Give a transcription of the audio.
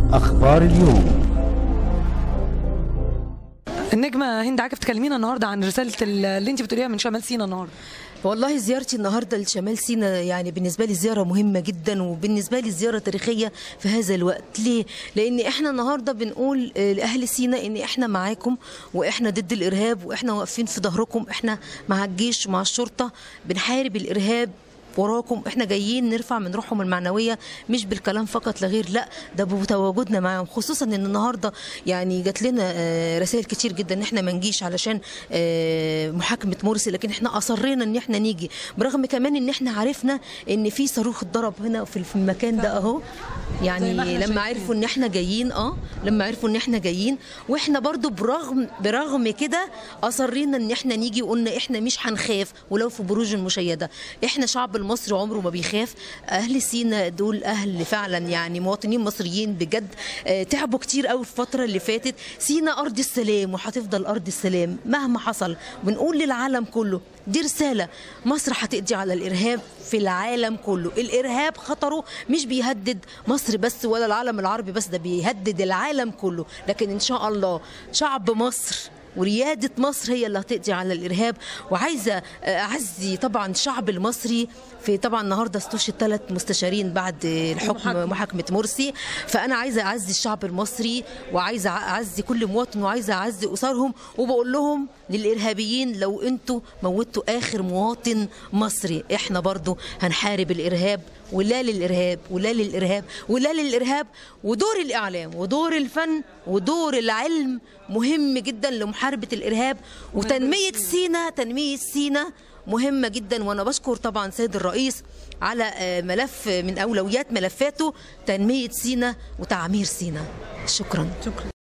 أخبار اليوم النجمة هند عاكف تكلمينا النهاردة عن رسالة اللي انت بتقوليها من شمال سينا النهاردة والله زيارتي النهارده لشمال سينا يعني بالنسبه لي زياره مهمه جدا وبالنسبه لي زياره تاريخيه في هذا الوقت ليه لان احنا النهارده بنقول آه، لاهل سينا ان احنا معاكم واحنا ضد الارهاب واحنا واقفين في ظهركم احنا مع الجيش ومع الشرطه بنحارب الارهاب وراكم احنا جايين نرفع من روحهم المعنويه مش بالكلام فقط لا غير لا ده بتواجدنا معاهم خصوصا ان النهارده يعني جات لنا آه، رسائل كتير جدا ان احنا ما نجيش علشان آه، محاكمه مرسي لكن احنا اصرينا ان احنا نيجي برغم كمان ان احنا عرفنا ان في صاروخ اتضرب هنا في في المكان ده اهو زي يعني ما احنا لما شايفين. عرفوا ان احنا جايين اه لما عرفوا ان احنا جايين واحنا برضو برغم برغم كده اصرينا ان احنا نيجي وقلنا احنا مش هنخاف ولو في بروج المشيده احنا شعب المصري عمره ما بيخاف اهل سينا دول اهل فعلا يعني مواطنين مصريين بجد آه، تعبوا كتير قوي في الفتره اللي فاتت سينا ارض السلام وهتفضل ارض السلام مهما حصل بنقول للعالم كله دي رساله مصر هتقضي على الارهاب في العالم كله الارهاب خطره مش بيهدد مصر بس ولا العالم العربي بس ده بيهدد العالم كله لكن ان شاء الله شعب مصر وريادة مصر هي اللي هتقضي على الإرهاب وعايزة آه، أعزي طبعا الشعب المصري في طبعا النهاردة استشهد ثلاث مستشارين بعد الحكم محاكمة مرسي فأنا عايزة أعزي الشعب المصري وعايزة أعزي كل مواطن وعايزة أعزي أسرهم وبقول لهم للإرهابيين لو أنتوا موتوا آخر مواطن مصري إحنا برضو هنحارب الإرهاب ولا للإرهاب ولا للإرهاب ولا للإرهاب ودور الإعلام ودور الفن ودور العلم مهم جدا لمحاربة الإرهاب وتنمية سينا تنمية سينا مهمة جدا وأنا بشكر طبعا سيد الرئيس على آه، ملف من أولويات ملفاته تنمية سينا وتعمير سينا شكرا شكرا